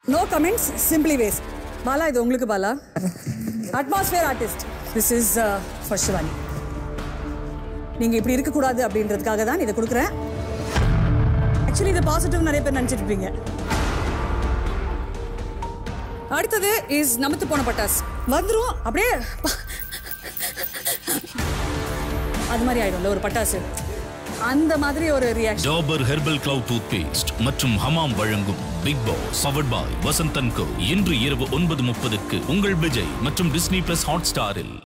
no comments simply waste Bala இது உங்களுக்கு Bala atmosphere artist this is for Shivani நீங்க இப்படி இருக்கக்கூடாது அப்படின்றதுக்காக தான் இதை கொடுக்குறேன் ஆக்சுவலி இது பாசிட்டிவ் நிறைய பேர் நினைச்சிட்டு இருப்பீங்க அடுத்தது இஸ் நமத்து போன பட்டாஸ் வந்துரும் அப்படியே ப- அது மாதிரி ஆயிடும்ல ஒரு பட்டாசு அந்த மாதிரி ஒரு reaction Dabur herbal clove toothpaste மற்றும் ஹமாம் வழங்கும் big boss powered by Vasanthan co இன்று இரவு ஒன்பது முப்பதுக்கு உங்கள் விஜய் மற்றும் டிஸ்னி பிளஸ் ஹாட் ஸ்டாரில்